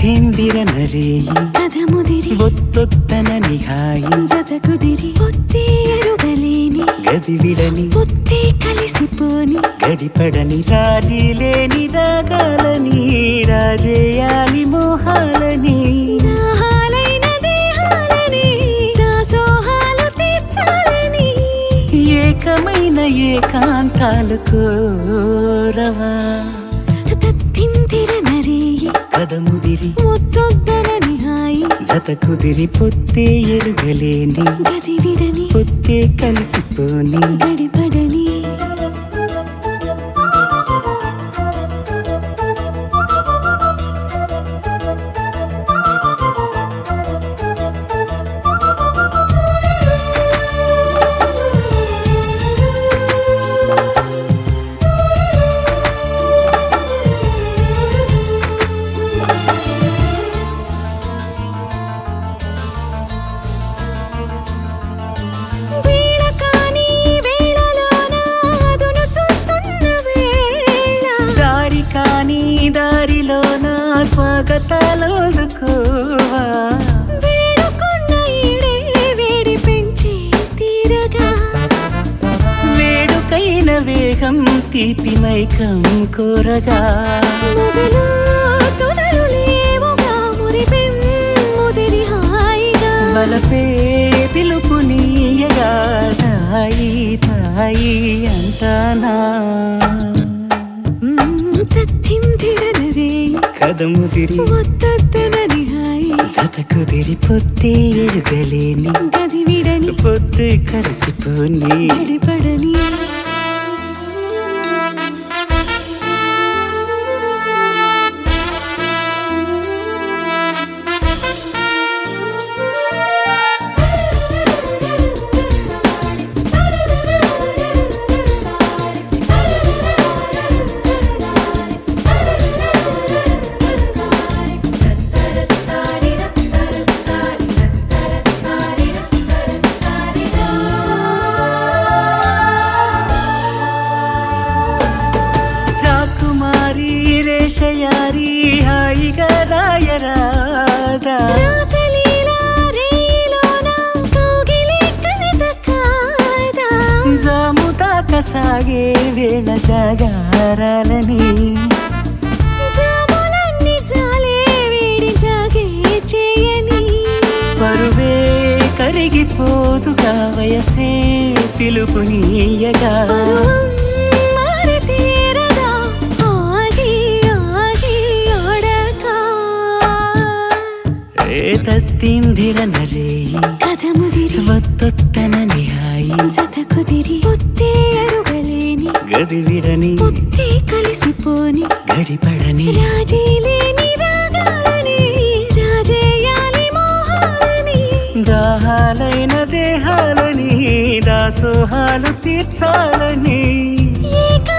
తత్తిందిర నరేయి కథ ముదిరి ఒత్తొత్తన నిహాయి జత కుదిరి పొత్తే ఎరుగలేని గదివిడని పొత్తే కలిసిపోని గడిపడని రాజీ లేని రాగాలని రాజేయాలి మోహాలని దాహాలైన దేహాలని దాసోహాలు తీర్చాలని ఏకమైన ఏకాంతాలు కోరవా తత్తింతిర నరేయి కదముదిరి ముత్తొద్దన నిహాయి జత కుదిరి పొత్తే ఎరుగలేని గది విడని పొత్తే కలిసిపోని గడిపడని వీణ కాని వేళలోన అదును చూస్తున్న వేళ దారి కాని దారిలోన స్వాగతాలోదుకోవా వేడుకున్న ఈడే వేడి పెంచి తీరగా వేడుకైన వేగం తీపి మైకం కోరగా మొదలు తొదలు లేవుగా మురిపెం ముదిరి హాయిగా వలపే పిలుపు నీయగా తాయి తాయి అంటానా తత్తిం తిరనరే కదము తిరి ఒత్తొత్తన నిహాయి జత కుదిరి పొత్తే ఎరుగలేని గది విడని పొత్తే కలిసిపోని గడిపడని రాకుమారి రేషయారి హాయిగా రాయరాదా రాసలీలా రేయిలోన కౌగిలి కవిత కాదా జాము దాకా సాగే వేళ జాగారాలని జాములన్నీ జాలే వేడి జాగే చేయని పరువే కరిగిపోదుగా వయసే పిలుపునీయగా పరువం మారి తీరగా ఆగి ఆగి ఓడకా ఏ తత్తిందిర నరేయి కథ ముదిరి ఒత్తొత్తన నిహాయి జత కుదిరి పొత్తే అరుగలేని గదివిడని పొత్తే కలిసిపోని గడిపడని రాజీ లేని రాగాలని రాజేయాలి మోహాలని దాహాలైన దేహాలని దాసోహాలు తీర్చాలని ఏకా